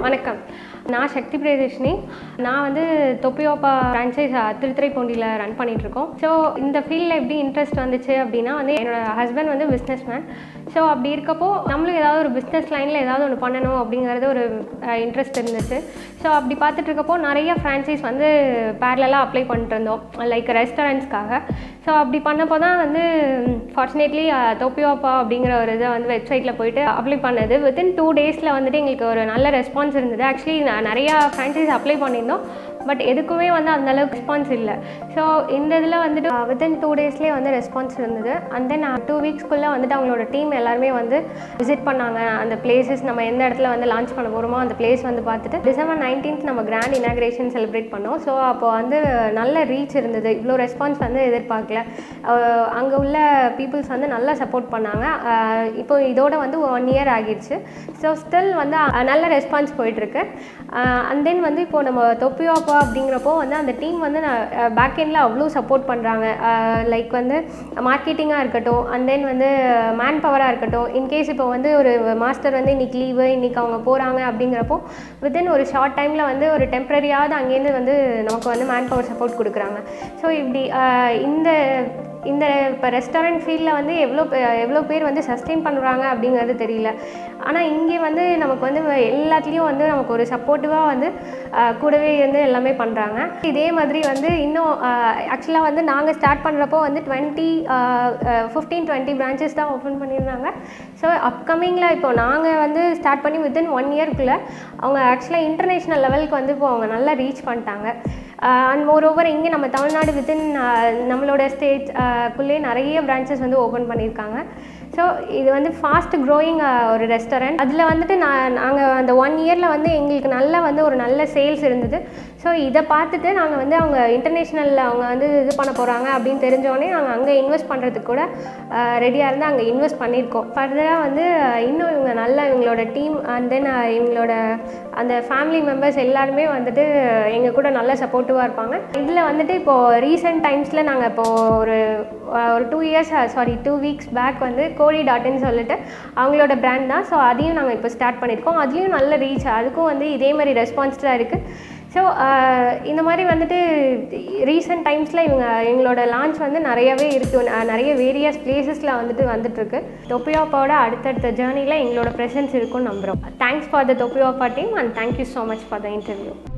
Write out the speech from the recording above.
வணக்கம் நான் சக்தி பிரியதர்ஷினி நான் வந்து தொப்பியோப்பா ஃப்ரான்ச்சைஸ் திருத்துறைப்பூண்டியில் ரன் பண்ணிகிட்ருக்கோம் ஸோ இந்த ஃபீல்டில் எப்படி இன்ட்ரெஸ்ட் வந்துச்சு அப்படின்னா வந்து என்னோட ஹஸ்பண்ட் வந்து பிஸ்னஸ் மேன் ஸோ அப்படி இருக்கப்போ நம்மளும் ஏதாவது ஒரு பிஸ்னஸ் லைனில் ஏதாவது ஒன்று பண்ணணும் அப்படிங்கிறது ஒரு இன்ட்ரெஸ்ட் இருந்துச்சு ஸோ அப்படி பார்த்துட்டு இருக்கப்போ நிறைய ஃப்ரான்ச்சைஸ் வந்து பேரலாக அப்ளை பண்ணிட்டு இருந்தோம் லைக் ரெஸ்டாரண்ட்ஸ்க்காக ஸோ அப்படி பண்ணப்போ தான் வந்து ஃபார்ச்சுனேட்லி தொப்பியோப்பா அப்படிங்கிற ஒரு இதை வந்து வெப்சைட்டில் போயிட்டு அப்ளை பண்ணது வித்தின் டூ டேஸில் வந்துட்டு எங்களுக்கு ஒரு நல்ல ரெஸ்பான்ஸ் இருந்தது ஆக்சுவலி நிறையா ஃப்ரான்ச்சைஸ் அப்ளை பண்ணியிருந்தோம் பட் எதுக்குமே வந்து அந்த அளவுக்கு ரெஸ்பான்ஸ் இல்லை ஸோ இந்த இதில் வந்துட்டு வித்தின் டூ டேஸ்லேயே வந்து ரெஸ்பான்ஸ் இருந்தது அண்ட் தென் டூ வீக்ஸ்க்குள்ளே வந்துட்டு அவங்களோட டீம் எல்லாருமே வந்து விசிட் பண்ணாங்க அந்த பிளேசஸ் நம்ம எந்த இடத்துல வந்து லான்ச் பண்ண போகிறோமோ அந்த பிளேஸ் வந்து பார்த்துட்டு டிசம்பர் நைன்டீன்த் நம்ம கிராண்ட் இனாகிரேஷன் செலிப்ரேட் பண்ணோம் ஸோ அப்போ வந்து நல்ல ரீச் இருந்தது இவ்வளோ ரெஸ்பான்ஸ் வந்து எதிர்பார்க்கல அங்கே உள்ள பீப்புள்ஸ் வந்து நல்லா சப்போர்ட் பண்ணாங்க அஹ் இப்போ இதோட வந்து ஒன் இயர் ஆகிடுச்சு ஸோ ஸ்டில் வந்து அஹ் நல்ல ரெஸ்பான்ஸ் போயிட்டுருக்கு அண்ட் தென் வந்து இப்போ நம்ம தொப்பியோப்பா அப்படிங்கிறப்போ வந்து அந்த டீம் வந்து பேக் எண்டில் அவ்வளோ சப்போர்ட் பண்ணுறாங்க லைக் வந்து மார்க்கெட்டிங்காக இருக்கட்டும் அண்ட் தென் வந்து மேன் பவராக இருக்கட்டும் இன்கேஸ் இப்போ வந்து ஒரு மாஸ்டர் வந்து இன்றைக்கி லீவு இன்றைக்கி அவங்க போகிறாங்க அப்படிங்கிறப்போ வித்தின் ஒரு ஷார்ட் டைமில் வந்து ஒரு டெம்ப்ரரியாவது அங்கேருந்து வந்து நமக்கு வந்து மேன் பவர் சப்போர்ட் கொடுக்குறாங்க ஸோ இப்படி அஹ் இந்த இந்த இப்போ ரெஸ்டாரண்ட் ஃபீல்டில் வந்து எவ்வளோ பே- எவ்வளோ பேர் வந்து சஸ்டெயின் பண்ணுறாங்க அப்படிங்கிறது தெரியல ஆனால் இங்கே வந்து நமக்கு வந்து எல்லாத்துலேயும் வந்து நமக்கு ஒரு சப்போர்ட்டிவாக வந்து ஆஹ், கூடவே இருந்து எல்லாமே பண்ணுறாங்க இதே மாதிரி வந்து இன்னும் ஆக்சுவலாக வந்து நாங்கள் ஸ்டார்ட் பண்ணுறப்போ வந்து டுவெண்ட்டி ஃபிஃப்டீன் டுவெண்ட்டி பிரான்ச்சஸ் தான் ஓப்பன் பண்ணியிருந்தாங்க ஸோ அப்கமிங்கில் இப்போ நாங்கள் வந்து ஸ்டார்ட் பண்ணி வித்தின் ஒன் இயர்க்குள்ளே அவங்க ஆக்சுவலாக இன்டர்நேஷ்னல் லெவலுக்கு வந்து இப்போ அவங்க நல்லா ரீச் பண்ணிட்டாங்க அண்ட் மோர் ஓவர் இங்கே நம்ம தமிழ்நாடு வித்தின் நம்மளோட ஸ்டேட் குள்ளே நிறைய பிரான்ச்சஸ் வந்து ஓப்பன் பண்ணியிருக்காங்க ஸோ இது வந்து ஃபாஸ்ட் க்ரோயிங் ஒரு ரெஸ்டாரண்ட் அதில் வந்துட்டு நான் நாங்கள் அந்த ஒன் இயரில் வந்து எங்களுக்கு நல்ல வந்து ஒரு நல்ல சேல்ஸ் இருந்தது ஸோ இதை பார்த்துட்டு நாங்கள் வந்து அவங்க இன்டர்நேஷ்னலில் அவங்க வந்து இது பண்ண போகிறாங்க அப்படின்னு தெரிஞ்சோடனே நாங்கள் அங்கே இன்வெஸ்ட் பண்ணுறதுக்கு கூட ரெடியாக இருந்து அங்கே இன்வெஸ்ட் பண்ணியிருக்கோம் ஃபர்தராக வந்து அஹ், இன்னும் இவங்க நல்லா இவங்களோட டீம் அண்ட் தென் இவங்களோட அந்த ஃபேமிலி மெம்பர்ஸ் எல்லாருமே வந்துட்டு எங்கள் கூட நல்ல சப்போர்ட்டிவாக இருப்பாங்க இதில் வந்துட்டு இப்போது ரீசெண்ட் டைம்ஸில் நாங்கள் இப்போது ஒரு அஹ், ஒரு two years sorry two weeks back வந்து கோடி டாட்னு சொல்லிட்டு அவங்களோட பிராண்ட் தான் ஸோ அதையும் நாங்கள் இப்போ ஸ்டார்ட் பண்ணியிருக்கோம் அதுலேயும் நல்ல ரீச் அதுக்கும் வந்து இதே மாதிரி ரெஸ்பான்ஸ் தான் இருக்குது ஸோ இந்த மாதிரி வந்துட்டு ரீசெண்ட் டைம்ஸில் இவங்க எங்களோட லான்ச் வந்து நிறையவே இருக்குது ந- நிறைய வேரியஸ் பிளேசஸில் வந்துட்டு வந்துட்டுருக்கு தொப்பியோப்பாவோட அடுத்தடுத்த ஜேர்னியில் எங்களோட ப்ரெசன்ஸ் இருக்கும்னு நம்புகிறோம் thanks for the Thoppiyoppa team and thank you so much for the interview